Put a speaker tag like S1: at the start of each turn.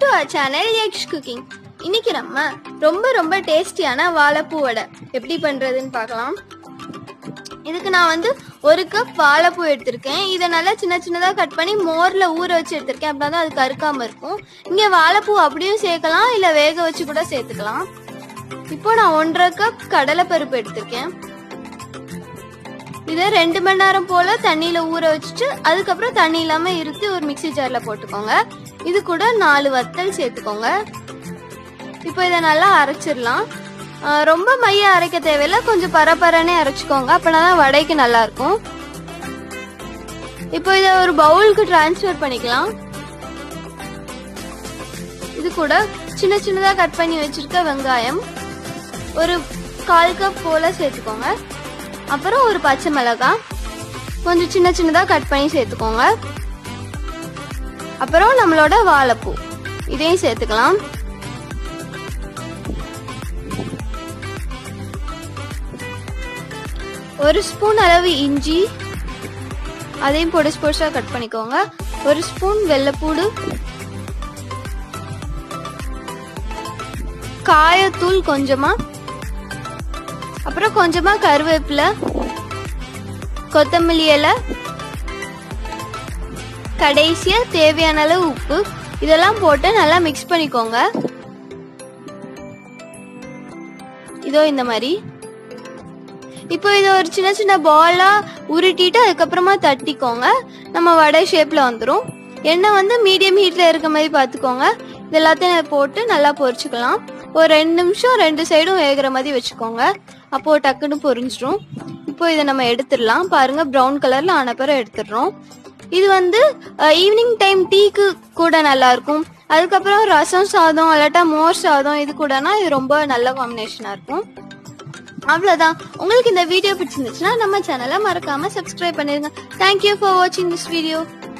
S1: to our channel X cooking இன்னைக்கு நம்ம ரொம்ப ரொம்ப டேஸ்டியான வாழைப்பூ வடை எப்படி பண்றதுன்னு பார்க்கலாம் இதுக்கு நான் வந்து ஒரு கப் வாழைப்பூ எடுத்திருக்கேன் இதை நல்லா சின்ன சின்னதாக கட் பண்ணி மோரில் ஊற வச்சு எடுத்திருக்கேன் அப்படின்னா தான் அது கருக்காம இருக்கும் இங்கே வாழைப்பூ அப்படியும் சேர்க்கலாம் இல்லை வேக வச்சு கூட சேர்த்துக்கலாம் இப்போ நான் ஒன்றரை கப் கடலைப்பருப்பு எடுத்திருக்கேன் இதை ரெண்டு மணி நேரம் போல தண்ணியில ஊற வச்சுட்டு அதுக்கப்புறம் தண்ணி இல்லாம இருத்தி ஒரு மிக்ஸி ஜார்ல போட்டுக்கோங்க இது கூட நாலு வத்தல் சேர்த்துக்கோங்க இப்போ இதை நல்லா அரைச்சிடலாம் ஆஹ் ரொம்ப மைய அரைக்க தேவையில்ல கொஞ்சம் பரபரனே அரைச்சிக்கோங்க அப்பனா தான் வடைக்கு நல்லா இருக்கும் இப்போ இதை ஒரு பவுலுக்கு டிரான்ஸ்ஃபர் பண்ணிக்கலாம் இது கூட சின்ன சின்னதா கட் பண்ணி வச்சிருக்க வெங்காயம் ஒரு கால் கப் போல சேர்த்துக்கோங்க அப்புறம் ஒரு பச்சை மிளகாய் கொஞ்சம் சின்ன சின்னதாக கட் பண்ணி சேர்த்துக்கோங்க அப்புறம் நம்மளோட வாழைப்பூ இதையும் சேர்த்துக்கலாம் ஒரு ஸ்பூன் அளவு இஞ்சி அதையும் பொடிசு பொடிசாக கட் பண்ணிக்கோங்க ஒரு ஸ்பூன் வெள்ளைப்பூடு காயத்தூள் கொஞ்சமா அப்புறம் கொஞ்சமா கருவேப்பிலை கொத்தமல்லி இலை கடைசியா தேவையான அளவு உப்பு இதெல்லாம் போட்டு நல்லா மிக்ஸ் பண்ணிக்கோங்க இதோ இந்த மாதிரி இப்போ இதை ஒரு சின்ன சின்ன பாலா உருட்டிட்டு அதுக்கப்புறமா தட்டிக்கோங்க நம்ம வடை ஷேப்ல வந்துடும் எண்ணெய் வந்து மீடியம் ஹீட்ல இருக்க மாதிரி பார்த்துக்கோங்க இது எல்லாத்தையும் போட்டு நல்லா பொரிச்சுக்கலாம் ஒரு ரெண்டு நிமிஷம் ரெண்டு சைடும் வேகிற மாதிரி வச்சுக்கோங்க அப்போ டக்குன்னு பொரிஞ்சிடும் இப்போ இதை நம்ம எடுத்துடலாம் பாருங்க ப்ரௌன் கலர்ல ஆன பிறகு எடுத்துடுறோம் இது வந்து ஈவினிங் டைம் டீக்கு கூட நல்லா இருக்கும் அதுக்கப்புறம் ரசம் சாதம் இல்லாட்டா மோர் சாதம் இது கூடனா இது ரொம்ப நல்ல காம்பினேஷனா இருக்கும் அவ்வளோதான் உங்களுக்கு இந்த வீடியோ பிடிச்சிருந்துச்சுன்னா நம்ம சேனலை மறக்காம சப்ஸ்கிரைப் பண்ணிருங்க தேங்க்யூ ஃபார் வாட்சிங் திஸ் வீடியோ